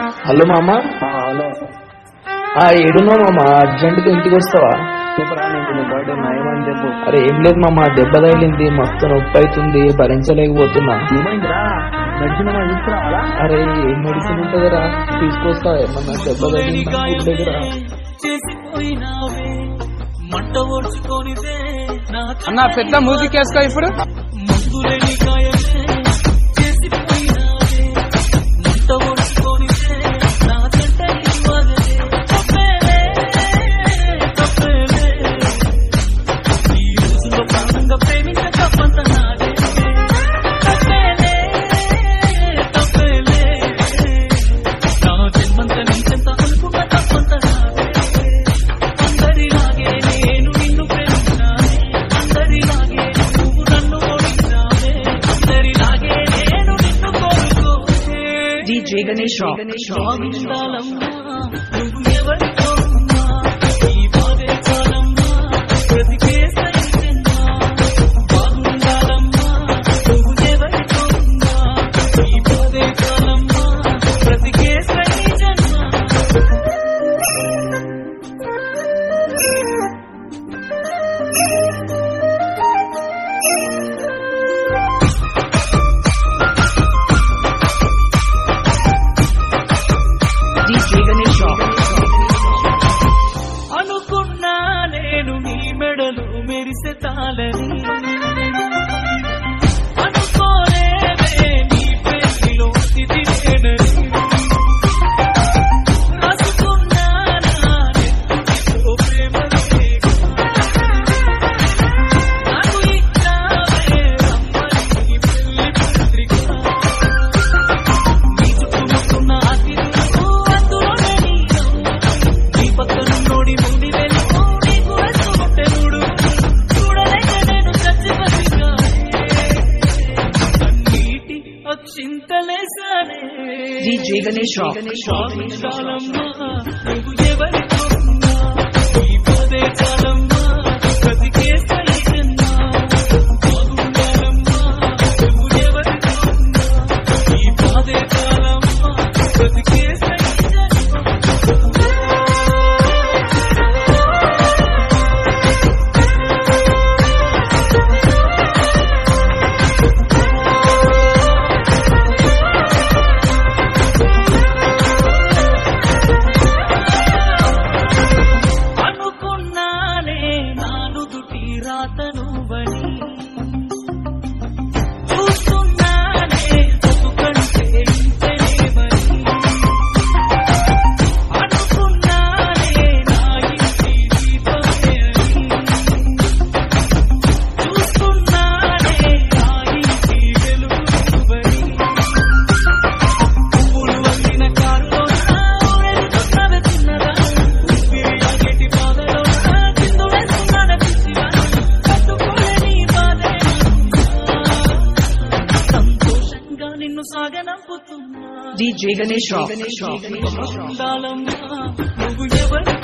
Hello మామ hello ఆ ఏడున్నావు మామ అర్జెంట్గా ఇంటికి వస్తావా చెప్పరా నీకు నీ బర్త్డే ఉన్నా ఏమని చెప్పు అరే ఏం లేదు మామ దెబ్బ తగిలింది మస్తు నొప్పి అవుతుంది భరించలేకపోతున్నా ఏమైందిరా మెడిసిన్ ఏమైనా తీసుకురావాలా అరే ఏం మెడిసిన్ ఉంటుందిరా తీసుకొస్తా ఏమన్నా దెబ్బ తగిలిందా దగ్గర చేసిపోయినావే మంట ఓడ్చుకొనిదే నా అన్న పెద్ద మ్యూజిక్ వేసుకో ఇప్పుడు మందులేని గాయమే చేసిపోయినావే మంట ఓడ్చుకొనిదే నా చెంట ఇవ్వదే తప్పేలే తప్పేలే ఈ రోజులో ప్రాణంగా ప్రేమించ తప్పంత నాదే తప్పేలే తప్పేలే నా జన్మంత నీచెంత అనుకున్న తప్పంత నాదే అందరిలాగే నేను నిన్ను ప్రేమించానే అందరిలాగే నువ్వు నన్ను ఓడించానే అందరిలాగే నేను నిన్ను కోరుకోనే DJ Ganesh Rock. గోవిందాలమ్మా నువ్వు ఎవరితో ఉన్నా ఈ బాధే చాలమ్మా బ్రతికే సైతమ్మా బాగుండాలమ్మా నువ్వు ఎవరితో ఉన్నా ఈ బాధే చాలమ్మా బ్రతికే సైజన్మా DJ Ganesh Rock. అనుకున్నా నేను నీ మెడలు మెరిసే తాళని అనుకోలేదే నీ పెళ్లిలో స్థితి నేనని రాసుకున్నా నా నెత్తుటిలో ప్రేమ రేఖ. నాకు ఇచ్చావే రమ్మని పెళ్లి పత్రిక నీ చుట్టుముట్టున్న అతిథులు అందులోనే నీరు నీ పక్కన నోడి ముండి వెళ్ళు నీకు వేసుకుంటే మూడు చూడలేక నేను చచ్చి కన్నీటి అక్షింతలేసానే DJ Ganesh Rock. చాలమ్మా నువ్వు ఎవరితో ఉన్నా ఈ పదే చాలమ్మా బ్రతికే సైతమ్మా బాగుండాలమ్మా నువ్వు ఎవరితో ఉన్నా ఈ పదే చాలమ్మా బ్రతికే సైతమ్మా అనుకున్నానే నాను దుటి రాతను బని చూస్తున్నానే బతుకంటే ఇంతనేమని అనుకున్నానే నా ఇంటి దీపమే అని చూస్తున్నానే నా ఇంటి వెలుగుబడి పువ్వులు వండిన కారులో వెళ్తున్నవే చిన్నదా బిర్యానీ బాధలో చిందు వేస్తున్నాన పిచ్చిగా కట్టుకోలేని బాధే సంతోషంగా నిన్ను సాగనంపుతున్నా DJ Ganesh Rock. ఉండాలమ్మా నువ్వు ఎవరు